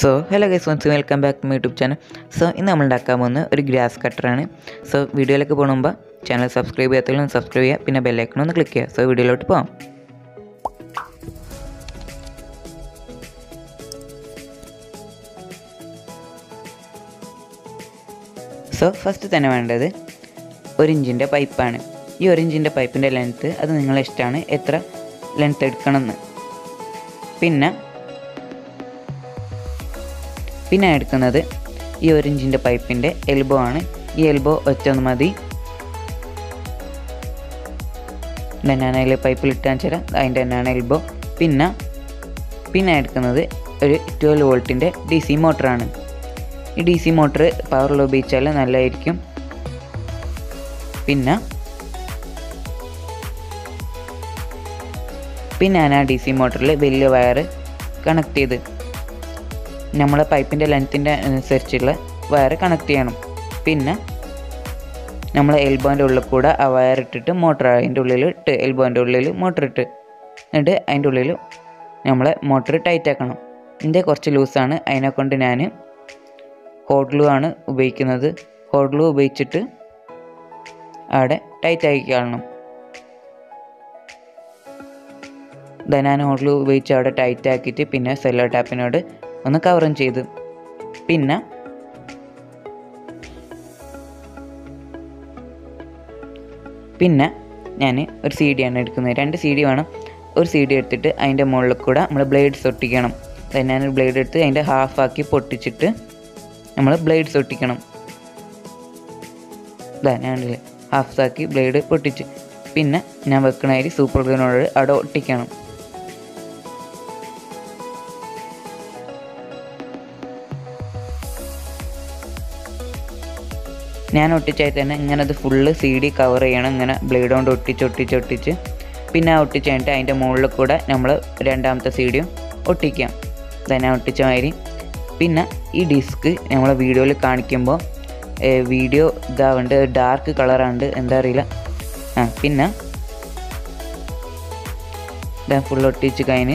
so hello guys once welcome back to my YouTube channel so ഇന്ന് നമ്മൾ ഉണ്ടാക്കാൻ പോകുന്ന ഒരു ഗ്രാസ് കട്ടറാണ് സോ വീഡിയോയിലേക്ക് പോകുന്ന മുമ്പ് ചാനൽ സബ്സ്ക്രൈബ് ചെയ്യാത്തവരും സബ്സ്ക്രൈബ് ചെയ്യുക പിന്നെ ബെല്ലൈക്കൺ ഒന്ന് ക്ലിക്ക് ചെയ്യുക സോ വീഡിയോയിലോട്ട് പോകാം സോ ഫസ്റ്റ് തന്നെ വേണ്ടത് ഒരു ഇഞ്ചിൻ്റെ പൈപ്പാണ് ഈ ഒരു ഇഞ്ചിൻ്റെ പൈപ്പിൻ്റെ ലെങ്ത്ത് അത് നിങ്ങളെ ഇഷ്ടമാണ് എത്ര ലെങ്ത്ത് എടുക്കണമെന്ന് പിന്നെ പിന്നെ എടുക്കുന്നത് ഈ ഒരു ഇഞ്ചിൻ്റെ പൈപ്പിൻ്റെ എൽബോ ആണ് ഈ എൽബോ ഒറ്റൊന്ന് മതി ദെൻ ഞാൻ അതിൽ പൈപ്പിൽ ഇട്ടാൻ തരാം അതിൻ്റെ തന്നെയാണ് എൽബോ പിന്നെ പിന്നെ എടുക്കുന്നത് ഒരു ട്വൽവ് വോൾട്ടിൻ്റെ ഡി സി മോട്ടറാണ് ഈ ഡി സി മോട്ടർ പവറിൽ ഉപയോഗിച്ചാൽ നല്ലതായിരിക്കും പിന്നെ പിന്നെ ഞാൻ ആ ഡി സി മോട്ടറിൽ വലിയ വയർ കണക്ട് ചെയ്ത് നമ്മളെ പൈപ്പിൻ്റെ ലെങ്ത്തിൻ്റെ അനുസരിച്ചുള്ള വയർ കണക്ട് ചെയ്യണം പിന്നെ നമ്മൾ എൽബോൻ്റെ ഉള്ളിൽ കൂടെ ആ വയർ ഇട്ടിട്ട് മോട്ടർ അതിൻ്റെ ഉള്ളിൽ ഇട്ട് എൽബോൻ്റെ ഉള്ളിൽ മോട്ടർ ഇട്ട് എന്നിട്ട് അതിൻ്റെ ഉള്ളിൽ നമ്മളെ മോട്ടർ ടൈറ്റ് ആക്കണം ഇതിൻ്റെ കുറച്ച് ലൂസാണ് അതിനെ കൊണ്ട് ഞാൻ ഹോട്ട് ഗ്ലൂ ആണ് ഉപയോഗിക്കുന്നത് ഹോട്ട് ഗ്ലൂ ഉപയോഗിച്ചിട്ട് അവിടെ ടൈറ്റ് ആക്കി കാണണം ഞാൻ ഹോട്ട് ഗ്ലൂ ഉപയോഗിച്ച് അവിടെ ടൈറ്റ് ആക്കിയിട്ട് പിന്നെ സെല്ലോ ടാപ്പിനോട് ഒന്ന് കവറും ചെയ്ത് പിന്നെ പിന്നെ ഞാൻ ഒരു സി ഡി ആണ് എടുക്കുന്നത് രണ്ട് സി ഡി വേണം ഒരു സി ഡി എടുത്തിട്ട് അതിൻ്റെ മുകളിൽ കൂടെ നമ്മൾ ബ്ലേഡ്സ് ഒട്ടിക്കണം അതായത് ഞാനൊരു ബ്ലേഡ് എടുത്ത് അതിൻ്റെ ഹാഫാക്കി പൊട്ടിച്ചിട്ട് നമ്മൾ ബ്ലേഡ്സ് ഒട്ടിക്കണം ഇതാ ഞാനില്ലേ ഹാഫാക്കി ബ്ലേഡ് പൊട്ടിച്ച് പിന്നെ ഞാൻ വെക്കണ അരി സൂപ്പർ ഗ്ലൂനോട് അവിടെ ഒട്ടിക്കണം ഞാൻ ഒട്ടിച്ചായി തന്നെ ഇങ്ങനെ അത് ഫുള്ള് സി ഡി കവർ ചെയ്യണം ഇങ്ങനെ ബ്ലേഡ് കൊണ്ട് ഒട്ടിച്ച് ഒട്ടിച്ച് ഒട്ടിച്ച് പിന്നെ ആ ഒട്ടിച്ച് കഴിഞ്ഞിട്ട് അതിൻ്റെ മുകളിൽ കൂടെ നമ്മൾ രണ്ടാമത്തെ സി ഡിയും ഒട്ടിക്കാം തന്നെ ഒട്ടിച്ച മാതിരി പിന്നെ ഈ ഡിസ്ക് നമ്മൾ വീഡിയോയിൽ കാണിക്കുമ്പോൾ വീഡിയോ ഇതാവുണ്ട് ഡാർക്ക് കളറാണ്ട് എന്താ അറിയില്ല ആ പിന്നെ ഇതാ ഫുൾ ഒട്ടിച്ച് കഴിഞ്ഞ്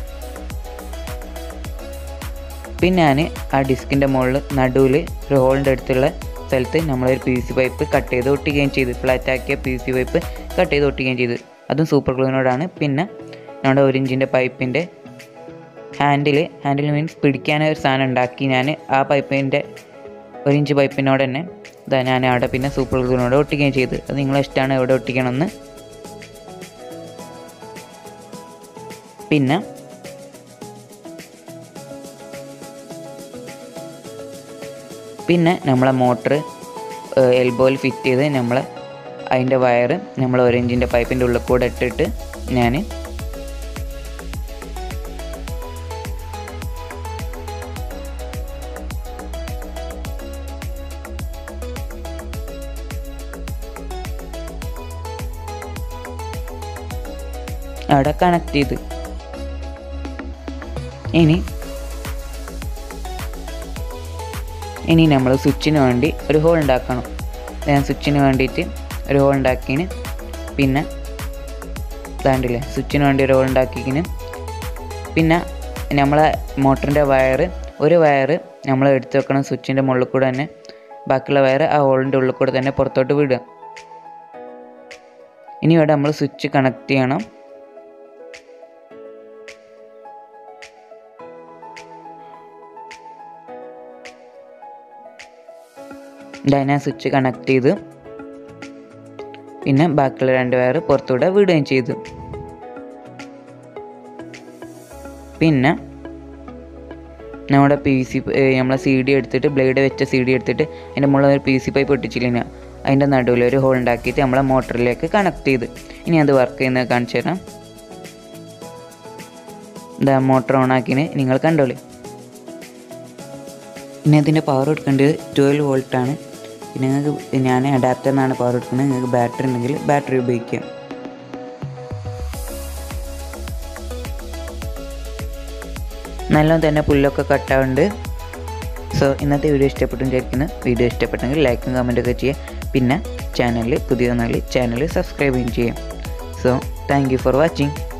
പിന്നെ ഞാൻ ആ ഡിസ്കിൻ്റെ മുകളിൽ നടുവിൽ ഒരു ഹോളിൻ്റെ അടുത്തുള്ള സ്ഥലത്ത് നമ്മളൊരു പി സി പൈപ്പ് കട്ട് ചെയ്ത് ഒട്ടിക്കുകയും ചെയ്തു ഫ്ലാറ്റ് ആക്കിയ പി സി പൈപ്പ് കട്ട് ചെയ്ത് ഒട്ടിക്കുകയും ചെയ്തു അതും സൂപ്പർ ഗ്ലൂവിനോടാണ് പിന്നെ നമ്മുടെ ഒരു ഇഞ്ചിൻ്റെ പൈപ്പിൻ്റെ ഹാൻഡിൽ ഹാൻഡിൽ മീൻസ് പിടിക്കാൻ ഒരു സാധനം ഉണ്ടാക്കി ഞാൻ ആ പൈപ്പിൻ്റെ ഒരു ഇഞ്ച് പൈപ്പിനോട് തന്നെ ഇതാ ഞാൻ അവിടെ പിന്നെ സൂപ്പർ ഗ്ലൂവിനോട് ഒട്ടിക്കുകയും ചെയ്തു അത് നിങ്ങളെ ഇഷ്ടമാണ് എവിടെ ഒട്ടിക്കണമെന്ന് പിന്നെ പിന്നെ നമ്മളെ മോട്ടർ എൽബോയിൽ ഫിറ്റ് ചെയ്ത് നമ്മൾ അതിൻ്റെ വയർ നമ്മൾ ഒരു ഇഞ്ചിൻ്റെ പൈപ്പിൻ്റെ ഉള്ളിൽ കൂടെ ഇട്ടിട്ട് ഞാൻ അവിടെ കണക്ട് ചെയ്ത് ഇനി ഇനി നമ്മൾ സ്വിച്ചിന് വേണ്ടി ഒരു ഹോൾ ഉണ്ടാക്കണം ഞാൻ സ്വിച്ചിന് വേണ്ടിയിട്ട് ഒരു ഹോൾ ഉണ്ടാക്കിന് പിന്നെ ഇതാണ്ടില്ലേ സ്വിച്ചിന് വേണ്ടി ഒരു ഹോൾ ഉണ്ടാക്കിക്കിന് പിന്നെ നമ്മളെ മോട്ടറിൻ്റെ വയർ ഒരു വയർ നമ്മൾ എടുത്ത് വെക്കണം സ്വിച്ചിൻ്റെ മുകളിൽ കൂടെ തന്നെ ബാക്കിയുള്ള വയർ ആ ഹോളിൻ്റെ ഉള്ളിൽ കൂടെ തന്നെ പുറത്തോട്ട് വിടുക ഇനി ഇവിടെ നമ്മൾ സ്വിച്ച് കണക്ട് ചെയ്യണം ഡൈന സ്വിച്ച് കണക്ട് ചെയ്ത് പിന്നെ ബാക്കിയുള്ള രണ്ട് വയർ പുറത്തൂടെ വിടുകയും ചെയ്തു പിന്നെ നമ്മുടെ പി സി നമ്മളെ സി ഡി എടുത്തിട്ട് ബ്ലേഡ് വെച്ച സി ഡി എടുത്തിട്ട് അതിൻ്റെ മുകളിൽ ഒരു പി സി പൈപ്പ് ഒട്ടിച്ചില്ല അതിൻ്റെ നടുവിൽ ഒരു ഹോൾ ഉണ്ടാക്കിയിട്ട് നമ്മളെ മോട്ടറിലേക്ക് കണക്ട് ചെയ്ത് ഇനി അത് വർക്ക് ചെയ്യുന്നത് കാണിച്ചു തരാം എന്താ മോട്ടർ ഓൺ ആക്കിന് നിങ്ങൾ കണ്ടോളി ഇനി അതിൻ്റെ പവർ എടുക്കേണ്ടത് ട്വൽവ് വോൾട്ടാണ് പിന്നെ നിങ്ങൾക്ക് ഞാൻ അഡാപ്റ്റർ എന്നാണ് പവർ എടുക്കുന്നത് നിങ്ങൾക്ക് ബാറ്ററി ഉണ്ടെങ്കിൽ ബാറ്ററി ഉപയോഗിക്കാം നല്ലോണം തന്നെ പുല്ലൊക്കെ കട്ടാവുണ്ട് സോ ഇന്നത്തെ വീഡിയോ ഇഷ്ടപ്പെട്ടു വിചാരിക്കുന്നു വീഡിയോ ഇഷ്ടപ്പെട്ടെങ്കിൽ ലൈക്കും കമൻറ്റൊക്കെ ചെയ്യുക പിന്നെ ചാനലിൽ പുതിയ ചാനൽ സബ്സ്ക്രൈബ് ചെയ്യുകയും ചെയ്യാം so thank you for watching